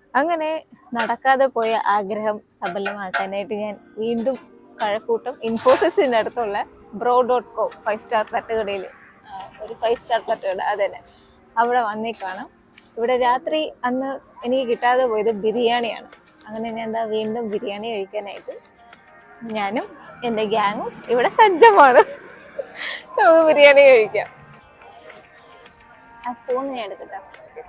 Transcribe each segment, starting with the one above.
അങ്ങനെ നടക്കാതെ പോയ ആഗ്രഹം സഫലമാക്കാനായിട്ട് ഞാൻ വീണ്ടും കഴക്കൂട്ടം ഇൻഫോസിസിന്റെ അടുത്തുള്ള bro dot co five star തട്ടുകടയിൽ ഒരു ഫൈവ് സ്റ്റാർ തട്ടുകട അതന്നെ അവിടെ വന്നേക്കാണ് ഇവിടെ രാത്രി അന്ന് എനിക്ക് കിട്ടാതെ പോയത് ബിരിയാണിയാണ് അങ്ങനെ ഞാൻ എന്താ വീണ്ടും ബിരിയാണി കഴിക്കാനായിട്ട് ഞാനും എൻ്റെ ഗ്യാങ്ങും ഇവിടെ സജ്ജമാണ് നമുക്ക് ബിരിയാണി കഴിക്കാം ആ സ്പൂൺ ഞാൻ എടുക്കട്ടെ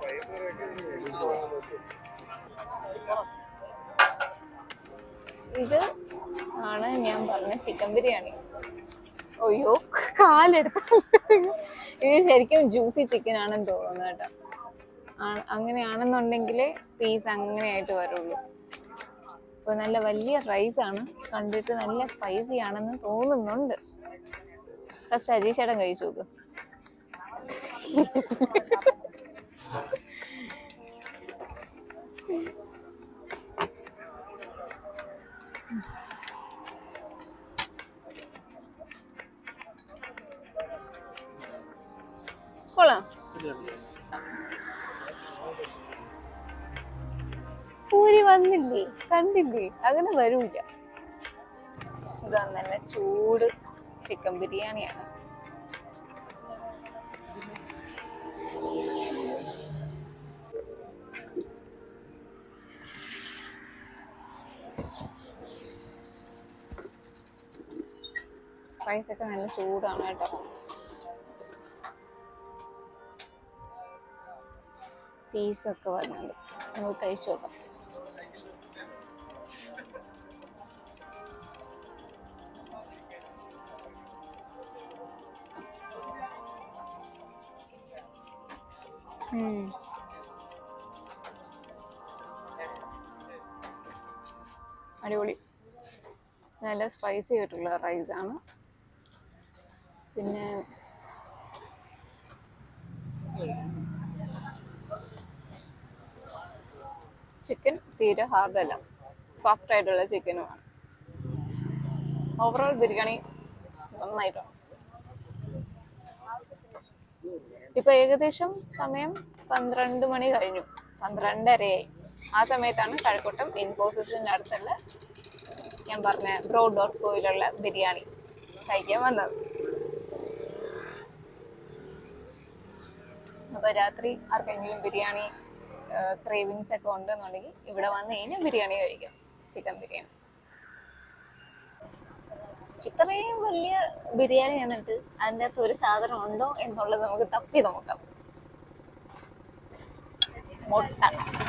ഇത് ആണ് ഞാൻ പറഞ്ഞ ചിക്കൻ ബിരിയാണി അയ്യോ കാലെടുത്ത ഇത് ശരിക്കും ജ്യൂസി ചിക്കൻ ആണെന്ന് തോന്നുന്നു കേട്ടോ ആ- അങ്ങനെയാണെന്നുണ്ടെങ്കിൽ പീസ് അങ്ങനെയായിട്ട് വരുള്ളൂ ഇപ്പൊ നല്ല വലിയ റൈസ് ആണ് കണ്ടിട്ട് നല്ല സ്പൈസി ആണെന്ന് തോന്നുന്നുണ്ട് ഫസ്റ്റ് അജീഷ് ചേട്ടൻ കഴിച്ചു നോക്ക് കൊള്ളാം പൂരി വന്നില്ലേ കണ്ടില്ലേ അങ്ങനെ വരൂല ഇതാ നല്ല ചൂട് ചിക്കൻ ബിരിയാണിയാണ് റൈസ് ഒക്കെ നല്ല ചൂടാണ് കേട്ടോ പീസൊക്കെ വരുന്നുണ്ട് നമുക്ക് കഴിച്ചു നോക്കാം ഉം. അടിപൊളി നല്ല സ്പൈസി ആയിട്ടുള്ള റൈസ് ആണ് പിന്നെ ചിക്കൻ തീരെ ഹാർഡല്ല സോഫ്റ്റ് ആയിട്ടുള്ള ചിക്കനുമാണ് ഓവറോൾ ബിരിയാണി നന്നായിട്ടാണ് ഇപ്പൊ ഏകദേശം സമയം പന്ത്രണ്ട് മണി കഴിഞ്ഞു പന്ത്രണ്ടരയായി ആ സമയത്താണ് കഴക്കൂട്ടം ഇൻഫോസിസിന്റെ അടുത്തുള്ള ഞാൻ പറഞ്ഞ ബ്രോ ഡോട്ട് കോയിലുള്ള ബിരിയാണി കഴിക്കാൻ വന്നത് അപ്പൊ രാത്രി ആർക്കെങ്കിലും ബിരിയാണി ക്രേവിങ്സ് ഒക്കെ ഉണ്ടെന്നുണ്ടെങ്കിൽ ഇവിടെ വന്നു കഴിഞ്ഞാൽ ബിരിയാണി കഴിക്കാം ചിക്കൻ ബിരിയാണി ഇത്രയും വലിയ ബിരിയാണി എന്നിട്ട് അതിൻ്റെ അകത്ത് ഒരു സാധനം ഉണ്ടോ എന്നുള്ളത് നമുക്ക് തപ്പി നോക്കാം മുട്ട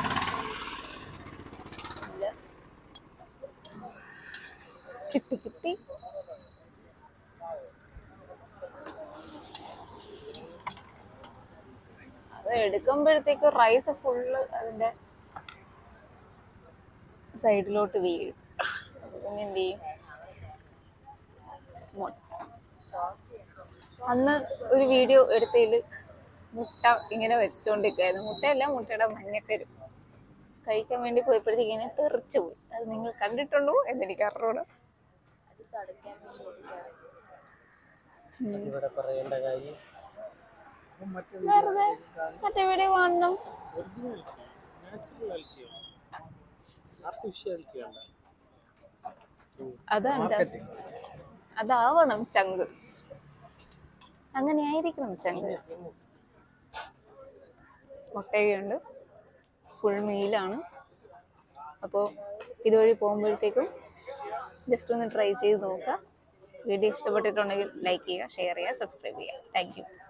ഇല്ല. കിട്ടി കിട്ടി അത് എടുക്കുമ്പോഴത്തേക്ക് റൈസ് ഫുള്ള് അതിന്റെ സൈഡിലോട്ട് വീഴും അപ്പൊ പിന്നെ എന്ത് ചെയ്യും മുട്ട അന്ന് ഒരു വീഡിയോ എടുത്തതിൽ മുട്ട ഇങ്ങനെ വെച്ചോണ്ടിരിക്കായിരുന്നു മുട്ടയല്ല മുട്ടയുടെ മഞ്ഞക്കരും കഴിക്കാൻ വേണ്ടി പോയപ്പോഴത്തേക്ക് ഇങ്ങനെ തെറിച്ചു പോയി അത് നിങ്ങൾ കണ്ടിട്ടുണ്ടോ എന്നെനിക്ക് അറിഞ്ഞൂടാ ഉം. ഇവിടെ പറയേണ്ട കാര്യം വെറുതെ മറ്റേ വീഡിയോ കാണണം ഒറിജിനാലിറ്റി നാച്ചുറാലിറ്റി ആർട്ടിഫിഷ്യാലിറ്റി അല്ല അതാണ് മാർക്കറ്റിംഗ് അതാവണം ചങ്ക് അങ്ങനെ ആയിരിക്കണം ചങ്ക് മുട്ടയുണ്ട് ഫുൾ മീലാണ് അപ്പോൾ ഇതുവഴി പോകുമ്പോഴത്തേക്കും ജസ്റ്റ് ഒന്ന് ട്രൈ ചെയ്ത് നോക്കുക വീഡിയോ ഇഷ്ടപ്പെട്ടിട്ടുണ്ടെങ്കിൽ ലൈക്ക് ചെയ്യുക ഷെയർ ചെയ്യുക സബ്സ്ക്രൈബ് ചെയ്യുക താങ്ക് യു